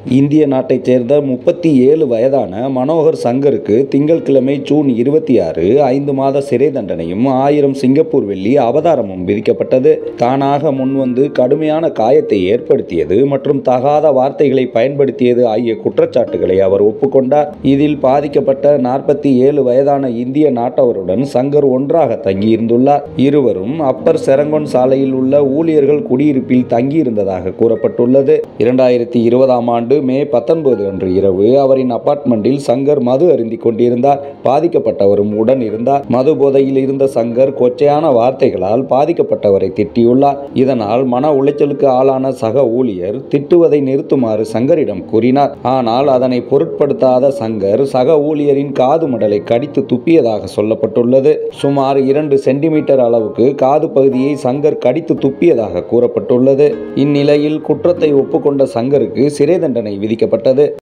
இந்திய நாட்டைச் சேர்ந்த முப்பத்தி ஏழு வயதான மனோகர் சங்கருக்கு திங்கட்கிழமை ஜூன் இருபத்தி ஆறு ஐந்து மாத சிறை தண்டனையும் ஆயிரம் சிங்கப்பூர் வெள்ளி அபதாரமும் விதிக்கப்பட்டது தானாக முன்வந்து கடுமையான காயத்தை ஏற்படுத்தியது மற்றும் தகாத வார்த்தைகளை பயன்படுத்தியது ஆகிய குற்றச்சாட்டுகளை அவர் ஒப்புக்கொண்டார் இதில் பாதிக்கப்பட்ட நாற்பத்தி ஏழு வயதான இந்திய நாட்டவருடன் சங்கர் ஒன்றாக தங்கியிருந்துள்ளார் இருவரும் அப்பர் செரங்கோன் சாலையில் உள்ள ஊழியர்கள் குடியிருப்பில் தங்கியிருந்ததாக கூறப்பட்டுள்ளது இரண்டாயிரத்தி இருபதாம் ஆண்டு மே பத்தொன்பது அன்று இரவு அவரின் அபார்ட்மெண்டில் சங்கர் மது அருந்திக் கொண்டிருந்தார் பாதிக்கப்பட்டவரும் உடன் இருந்தார் மது போதையில் இருந்த சங்கர் கொச்சையான வார்த்தைகளால் பாதிக்கப்பட்டவரை திட்டியுள்ளார் இதனால் மன உளைச்சலுக்கு ஆளான சக ஊழியர் திட்டுவதை நிறுத்துமாறு சங்கரிடம் கூறினார் ஆனால் அதனை பொருட்படுத்தாத சங்கர் சக ஊழியரின் காது மடலை கடித்து துப்பியதாக சொல்லப்பட்டுள்ளது சுமார் இரண்டு சென்டிமீட்டர் அளவுக்கு காது பகுதியை சங்கர் கடித்து துப்பியதாக கூறப்பட்டுள்ளது இந்நிலையில் குற்றத்தை ஒப்புக்கொண்ட சங்கருக்கு சிறை தண்டனை விதிக்கப்பட்டது